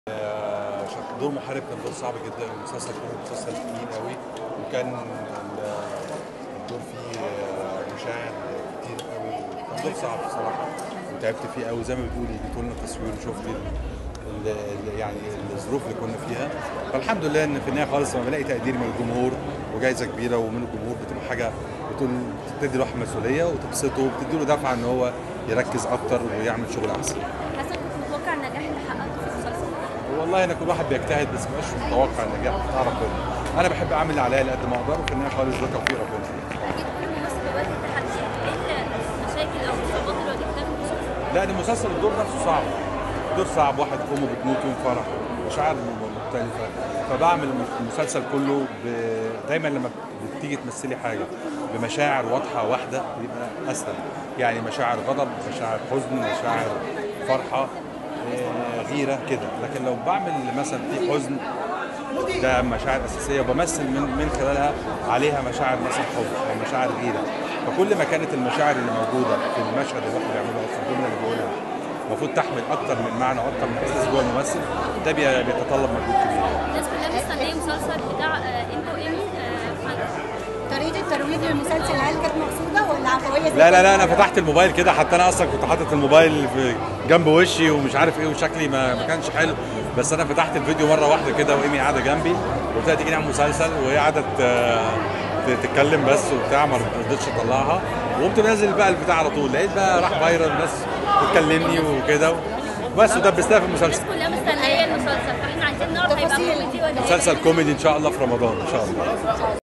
دور محارب كان دور صعب جدا المسلسل كان مسلسل تقيل قوي وكان ال- الدور فيه مشاعر كتير قوي كان دور صعب بصراحه وتعبت فيه قوي زي ما بتقولي جيت لنا تصوير وشفت ال- ال- ال- يعني الظروف اللي كنا فيها فالحمد لله ان في النهايه خالص لما بلاقي تقدير من الجمهور وجائزه كبيره ومن الجمهور بتبقى حاجه بتقول بتدي الواحد مسؤوليه وتبسطه وبتدي له دفعه ان هو يركز اكتر ويعمل شغل احسن حسن كنت متوقع النجاح اللي حققته في المسلسل والله انا كل واحد بيجتهد بس مبقاش متوقع النجاح بتاع ربنا انا بحب اعمل اللي عليا على قد ما اقدر وفي النهايه خالص ده توفيق ربنا اكيد كل ممثل بيواجه تحديات ايه المشاكل او الصعوبات اللي واجهتها في المسلسل لا ده مسلسل الدور نفسه صعب دور صعب واحد امه بتموت يوم فرح مشاعر مختلفه فبعمل المسلسل كله ب... دايما لما بتيجي تمثلي حاجه بمشاعر واضحه واحده بيبقى اسهل يعني مشاعر غضب مشاعر حزن مشاعر فرحه آه، غيره كده لكن لو بعمل مثلا في حزن ده مشاعر اساسيه وبمثل من من خلالها عليها مشاعر مثلا حب او مشاعر غيره فكل ما كانت المشاعر اللي موجوده في المشهد اللي الواحد بيعمله او في الجمله اللي بيقولها المفروض تحمل اكتر من معنى واكتر من احساس جوه الممثل ده بي- بيتطلب مجهود كبير الناس كلها مستنيه مسلسل بتاع آه، انت وايمي آه، محمد. طريقه الترويج للمسلسل هل كانت مقصوده ولا عفويه زي لا لا كل لا انا مرة؟ فتحت الموبايل كده حتى انا اصلا كنت حاطط الموبايل في جنب وشي ومش عارف ايه وشكلي ما, ما كانش حلو بس انا فتحت الفيديو مره واحده كده وايمي قاعده جنبي قلت لها تيجي نعمل مسلسل وهي قاعده ت- ت- تتكلم بس وبتاع ما رضيتش اطلعها وقمت نازل بقى البتاع على طول لقيت بقى راح فايرال الناس بتكلمني وكده بس ودبستها في الناس المسلسل كلها مستنيه المسلسل فاحنا عايزين نعرف هيبقى تفاصيل. كوميدي ولا ايه مسلسل كوميدي ان شاء الله في رمضان ان شاء الله